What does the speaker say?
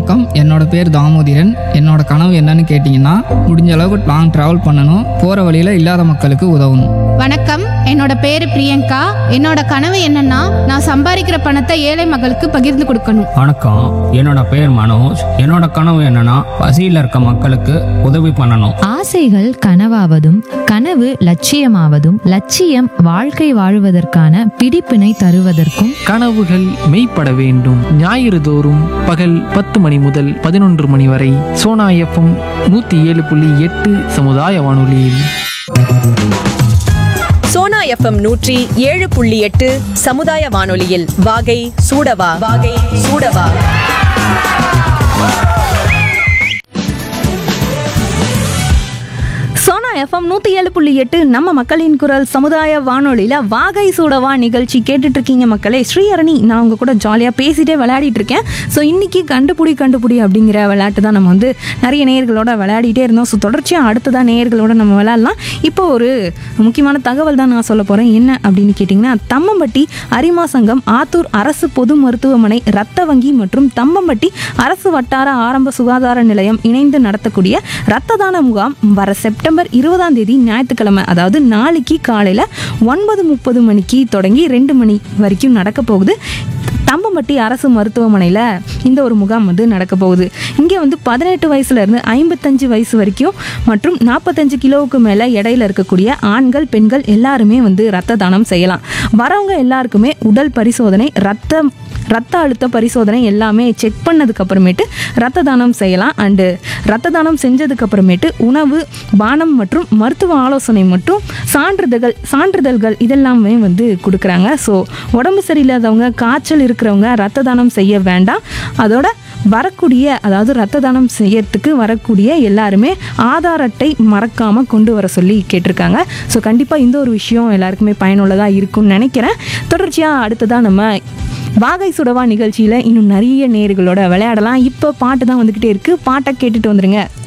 வணக்கம் என்னோட பேர் தாமோதிரன் என்னோட கனவு என்னன்னு கேட்டிங்கன்னா முடிஞ்ச அளவுக்கு லாங் ட்ராவல் பண்ணணும் போகிற வழியில் இல்லாத மக்களுக்கு உதவணும் வணக்கம் என்னோட பேரு பிரியங்கா என்னோட கனவு என்னன்னா நான் சம்பாதிக்கிற பணத்தை ஏழை மக்களுக்கு பகிர்ந்து கொடுக்கணும் வணக்கம் என்னோட பேர் மனோஜ் என்னோட கனவு என்னன்னா பசியில் இருக்க மக்களுக்கு உதவி பண்ணணும் ஆசைகள் கனவாவதும் கனவு லட்சியமாவதும் லட்சியம் வாழ்க்கை வாழுவதற்கான பிடிப்பினை தருவதற்கும் கனவுகள் மெய்ப்பட வேண்டும் ஞாயிறு தோறும் பகல் பத்து மணி முதல் பதினொன்று மணி வரை சோனா எஃப்எம் நூற்றி ஏழு புள்ளி எட்டு சமுதாய வானொலியில் சோனா எஃப்எம் நூற்றி ஏழு புள்ளி எட்டு சமுதாய வானொலியில் வாகை சூடவா வாகை சூடவா சோனா எஃப்எம் நூற்றி ஏழு புள்ளி எட்டு நம்ம மக்களின் குரல் சமுதாய வானொலியில் வாகை சூடவா நிகழ்ச்சி கேட்டுட்டு இருக்கீங்க மக்களே ஸ்ரீஹரணி நான் உங்க கூட ஜாலியாக பேசிட்டே விளையாடிட்டு இருக்கேன் ஸோ இன்னைக்கு கண்டுபிடி கண்டுபிடி அப்படிங்கிற விளையாட்டு தான் நம்ம வந்து நிறைய நேயர்களோட விளையாடிட்டே இருந்தோம் ஸோ தொடர்ச்சியாக அடுத்ததாக நேயர்களோட நம்ம விளையாடலாம் இப்போ ஒரு முக்கியமான தகவல் தான் நான் சொல்ல போகிறேன் என்ன அப்படின்னு கேட்டிங்கன்னா தம்மம்பட்டி அரிமா சங்கம் ஆத்தூர் அரசு பொது மருத்துவமனை ரத்த வங்கி மற்றும் தம்மம்பட்டி அரசு வட்டார ஆரம்ப சுகாதார நிலையம் இணைந்து நடத்தக்கூடிய ரத்த தான முகாம் வர செப்டம்பர் இருபதாம் தேதி ஞாயிற்றுக்கிழமை அதாவது நாளைக்கு காலையில் ஒன்பது முப்பது மணிக்கு தொடங்கி ரெண்டு மணி வரைக்கும் நடக்க போகுது தம்பம்பட்டி அரசு மருத்துவமனையில் இந்த ஒரு முகாம் வந்து நடக்க போகுது இங்கே வந்து பதினெட்டு வயசுலேருந்து ஐம்பத்தஞ்சு வயசு வரைக்கும் மற்றும் நாற்பத்தஞ்சு கிலோவுக்கு மேலே எடையில இருக்கக்கூடிய ஆண்கள் பெண்கள் எல்லாருமே வந்து ரத்த தானம் செய்யலாம் வரவங்க எல்லாருக்குமே உடல் பரிசோதனை ரத்தம் ரத்த அழுத்த பரிசோதனை எல்லாமே செக் பண்ணதுக்கு அப்புறமேட்டு ரத்த தானம் செய்யலாம் அண்டு ரத்த தானம் செஞ்சதுக்கு அப்புறமேட்டு உணவு பானம் மற்றும் மருத்துவ ஆலோசனை மற்றும் சான்றிதழ்கள் சான்றிதழ்கள் இதெல்லாமே வந்து கொடுக்குறாங்க ஸோ உடம்பு சரியில்லாதவங்க காய்ச்சல் இருக்கிறவங்க ரத்த தானம் செய்ய வேண்டாம் அதோட வரக்கூடிய அதாவது ரத்த தானம் செய்யறதுக்கு வரக்கூடிய எல்லாருமே ஆதார் அட்டை மறக்காமல் கொண்டு வர சொல்லி கேட்டிருக்காங்க ஸோ கண்டிப்பாக இந்த ஒரு விஷயம் எல்லாருக்குமே பயனுள்ளதாக இருக்கும்னு நினைக்கிறேன் தொடர்ச்சியாக அடுத்ததாக நம்ம வாகை சுடவா நிகழ்ச்சியில் இன்னும் நிறைய நேர்களோட விளையாடலாம் இப்போ பாட்டு தான் வந்துக்கிட்டே இருக்குது பாட்டை கேட்டுட்டு வந்துருங்க